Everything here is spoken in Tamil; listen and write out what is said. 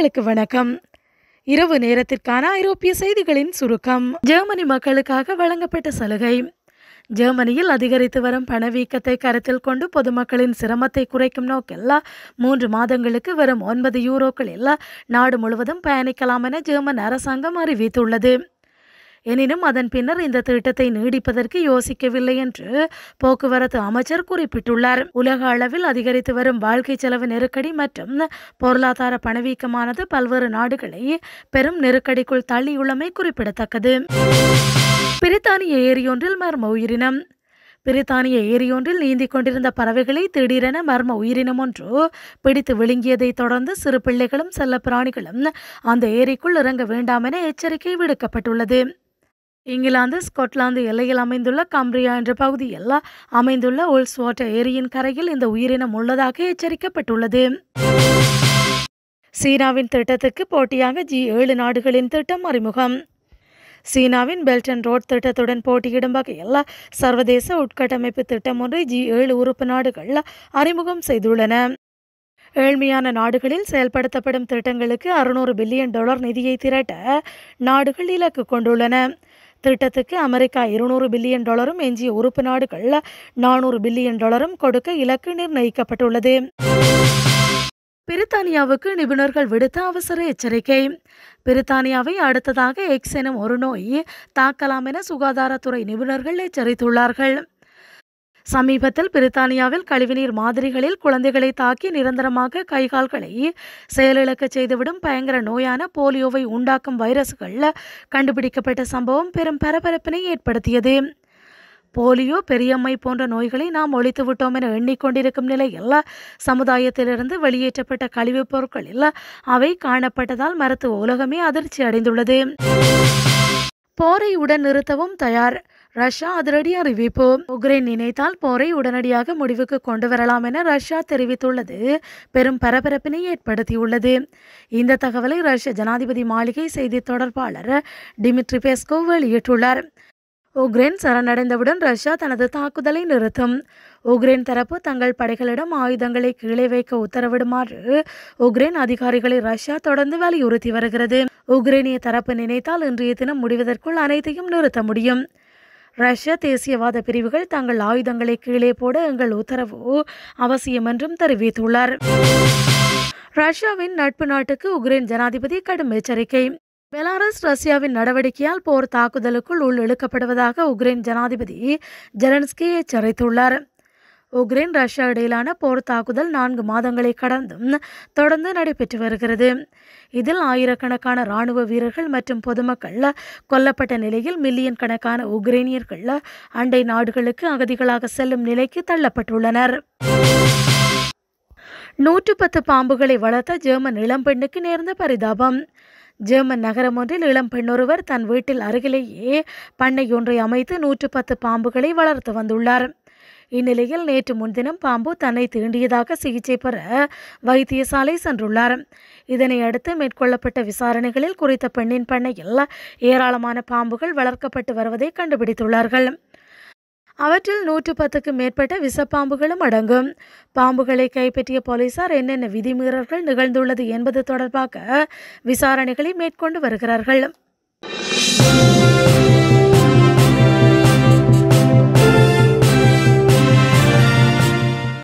நேர்களுக்கு வணக்கம் இரவு நேரத்திற்கான ஐரோப்பிய செய்திகளின் சுருக்கம் ஜெர்மனி மக்களுக்காக வழங்கப்பட்ட சலுகை ஜெர்மனியில் அதிகரித்து வரும் பணவீக்கத்தை கருத்தில் கொண்டு பொதுமக்களின் சிரமத்தை குறைக்கும் நோக்கில் மூன்று மாதங்களுக்கு வரும் ஒன்பது யூரோக்களில் நாடு முழுவதும் பயணிக்கலாம் என ஜெர்மன் அரசாங்கம் அறிவித்துள்ளது எனினும் அதன் பின்னர் இந்த திட்டத்தை நீடிப்பதற்கு யோசிக்கவில்லை என்று போக்குவரத்து அமைச்சர் குறிப்பிட்டுள்ளார் உலக அளவில் அதிகரித்து வரும் வாழ்க்கை செலவு நெருக்கடி மற்றும் பொருளாதார பணவீக்கமானது பல்வேறு நாடுகளை பெரும் நெருக்கடிக்குள் தள்ளியுள்ளமை குறிப்பிடத்தக்கது பிரித்தானிய ஏரியொன்றில் மர்ம உயிரினம் பிரித்தானிய ஏரியொன்றில் நீந்திக் கொண்டிருந்த பறவைகளை திடீரென மர்ம உயிரினம் ஒன்று பிடித்து விழுங்கியதைத் தொடர்ந்து சிறு பிள்ளைகளும் செல்ல பிராணிகளும் அந்த ஏரிக்குள் இறங்க வேண்டாம் என எச்சரிக்கை விடுக்கப்பட்டுள்ளது இங்கிலாந்து ஸ்கொட்லாந்து எல்லையில் அமைந்துள்ள கம்ப்ரியா என்ற பகுதியில் அமைந்துள்ள உல்ஸ் வாட்டர் ஏரியின் கரையில் இந்த உயிரினம் உள்ளதாக எச்சரிக்கப்பட்டுள்ளது சீனாவின் திட்டத்துக்கு போட்டியாக ஜி ஏழு நாடுகளின் திட்டம் அறிமுகம் சீனாவின் பெல்ட் அண்ட் ரோட் திட்டத்துடன் போட்டியிடும் வகையில் சர்வதேச உட்கட்டமைப்பு திட்டம் ஒன்றை ஜி ஏழு உறுப்பு நாடுகள் அறிமுகம் செய்துள்ளன ஏழ்மையான நாடுகளில் செயல்படுத்தப்படும் திட்டங்களுக்கு அறுநூறு பில்லியன் டாலர் நிதியை திரட்ட நாடுகள் இலக்கு கொண்டுள்ளன திட்டத்துக்கு அமெரிக்கா இருநூறு பில்லியன் டாலரும் எஞ்சிய உறுப்பு நாடுகள் நானூறு பில்லியன் டாலரும் கொடுக்க இலக்கு நிர்ணயிக்கப்பட்டுள்ளது பிரித்தானியாவுக்கு நிபுணர்கள் விடுத்த அவசர எச்சரிக்கை பிரித்தானியாவை அடுத்ததாக எக்ஸ் எனும் ஒரு நோய் தாக்கலாம் என சுகாதாரத்துறை நிபுணர்கள் எச்சரித்துள்ளார்கள் சமீபத்தில் பிரித்தானியாவில் கழிவுநீர் மாதிரிகளில் குழந்தைகளை தாக்கி நிரந்தரமாக கைகால்களை செயலிழக்க செய்துவிடும் பயங்கர நோயான போலியோவை உண்டாக்கும் வைரஸ்கள் கண்டுபிடிக்கப்பட்ட சம்பவம் பெரும் பரபரப்பினை ஏற்படுத்தியது போலியோ பெரியம்மை போன்ற நோய்களை நாம் ஒழித்து விட்டோம் என எண்ணிக்கொண்டிருக்கும் நிலையில் சமுதாயத்திலிருந்து வெளியேற்றப்பட்ட கழிவுப் பொருட்களில் அவை காணப்பட்டதால் மருத்துவ உலகமே அதிர்ச்சி அடைந்துள்ளது போரை உடன் நிறுத்தவும் தயார் ரஷ்யா அதிரடி அறிவிப்பு உக்ரைன் நினைத்தால் போரை உடனடியாக முடிவுக்கு கொண்டு வரலாம் என ரஷ்யா தெரிவித்துள்ளது பெரும் பரபரப்பினை ஏற்படுத்தியுள்ளது இந்த தகவலை ரஷ்ய ஜனாதிபதி மாளிகை செய்தி தொடர்பாளர் டிமிட்ரி பெஸ்கோவ் வெளியிட்டுள்ளார் உக்ரைன் சரணடைந்தவுடன் ரஷ்யா தனது தாக்குதலை நிறுத்தும் உக்ரைன் தரப்பு தங்கள் படைகளிடம் ஆயுதங்களை கீழே வைக்க உத்தரவிடுமாறு உக்ரைன் அதிகாரிகளை ரஷ்யா தொடர்ந்து வலியுறுத்தி வருகிறது உக்ரைனிய தரப்பு நினைத்தால் இன்றைய தினம் முடிவதற்குள் அனைத்தையும் நிறுத்த முடியும் ரஷ்ய தேசியவாத பிரிவுகள் தங்கள் ஆயுதங்களை கீழே போட எங்கள் உத்தரவு அவசியம் என்றும் தெரிவித்துள்ளார் ரஷ்யாவின் நட்பு நாட்டுக்கு உக்ரைன் ஜனாதிபதி கடும் எச்சரிக்கை பெலாரஸ் ரஷ்யாவின் நடவடிக்கையால் போர் தாக்குதலுக்குள் உள் இழுக்கப்படுவதாக உக்ரைன் ஜனாதிபதி ஜெலன்ஸ்கி எச்சரித்துள்ளார் உக்ரைன் ரஷ்யா இடையிலான போர் தாக்குதல் நான்கு மாதங்களை கடந்தும் தொடர்ந்து நடைபெற்று வருகிறது இதில் ஆயிரக்கணக்கான இராணுவ வீரர்கள் மற்றும் பொதுமக்கள் கொல்லப்பட்ட நிலையில் மில்லியன் கணக்கான உக்ரைனியர்கள் அண்டை நாடுகளுக்கு அகதிகளாக செல்லும் நிலைக்கு தள்ளப்பட்டுள்ளனர் நூற்று பத்து பாம்புகளை வளர்த்த ஜெர்மன் இளம்பெண்ணுக்கு நேர்ந்த பரிதாபம் ஜெர்மன் நகரம் ஒன்றில் இளம் பெண்ணொருவர் தன் வீட்டில் அருகிலேயே பண்ணை ஒன்றை அமைத்து நூற்று பத்து பாம்புகளை வளர்த்து வந்துள்ளார் இந்நிலையில் நேற்று முன்தினம் பாம்பு தன்னை தீண்டியதாக சிகிச்சை பெற வைத்தியசாலை சென்றுள்ளார் இதனை அடுத்து மேற்கொள்ளப்பட்ட விசாரணைகளில் குறித்த பெண்ணின் பண்ணையில் ஏராளமான பாம்புகள் வளர்க்கப்பட்டு வருவதை கண்டுபிடித்துள்ளார்கள் அவற்றில் நூற்று பத்துக்கு மேற்பட்ட விஷப்பாம்புகளும் அடங்கும் பாம்புகளை கைப்பற்றிய போலீசார் என்னென்ன விதிமீறல்கள் நிகழ்ந்துள்ளது என்பது தொடர்பாக விசாரணைகளை மேற்கொண்டு வருகிறார்கள்